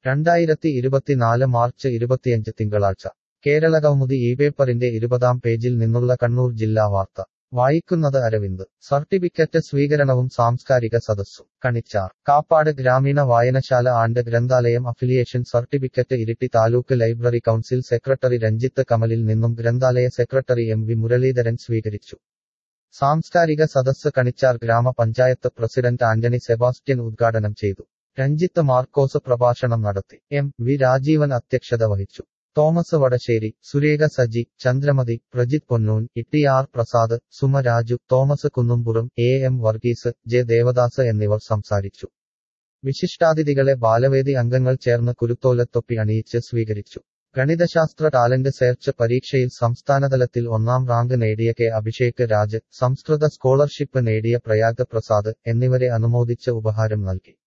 രണ്ടായിരത്തി ഇരുപത്തിനാല് മാർച്ച് ഇരുപത്തിയഞ്ച് തിങ്കളാഴ്ച കേരളകൗമുദി ഈ പേപ്പറിന്റെ ഇരുപതാം പേജിൽ നിന്നുള്ള കണ്ണൂർ ജില്ലാ വാർത്ത വായിക്കുന്നത് അരവിന്ദ് സർട്ടിഫിക്കറ്റ് സ്വീകരണവും സാംസ്കാരിക സദസ്സും കണിച്ചാർ കാപ്പാട് ഗ്രാമീണ വായനശാല ആൻഡ് ഗ്രന്ഥാലയം affiliation certificate Iritty taluk library council secretary Ranjith കമലിൽ നിന്നും ഗ്രന്ഥാലയ സെക്രട്ടറി എം വി മുരളീധരൻ സ്വീകരിച്ചു സാംസ്കാരിക സദസ്സ് കണിച്ചാർ ഗ്രാമപഞ്ചായത്ത് പ്രസിഡന്റ് ആന്റണി സെബാസ്റ്റ്യൻ ഉദ്ഘാടനം ചെയ്തു രഞ്ജിത്ത് മാർക്കോസ് പ്രഭാഷണം നടത്തി എം വി രാജീവൻ അധ്യക്ഷത വഹിച്ചു Thomas Vadasseri Surekha Saji Chandramathi Prajith Ponnoon Itty R Prasad Suma Raju Thomas Kunnumpuram A M Varghese J Devadas എന്നിവർ സംസാരിച്ചു വിശിഷ്ടാതിഥികളെ ബാലവേദി അംഗങ്ങൾ ചേർന്ന് കുരുത്തോലത്തൊപ്പി അണിയിച്ച് സ്വീകരിച്ചു ഗണിതശാസ്ത്ര ടാലന്റ് സെർച്ച് പരീക്ഷയിൽ സംസ്ഥാനതലത്തിൽ ഒന്നാം റാങ്ക് നേടിയ കെ അഭിഷേക് രാജ് സംസ്കൃത സ്കോളർഷിപ്പ് നേടിയ പ്രയാഗ് പ്രസാദ് എന്നിവരെ അനുമോദിച്ച് ഉപഹാരം നൽകി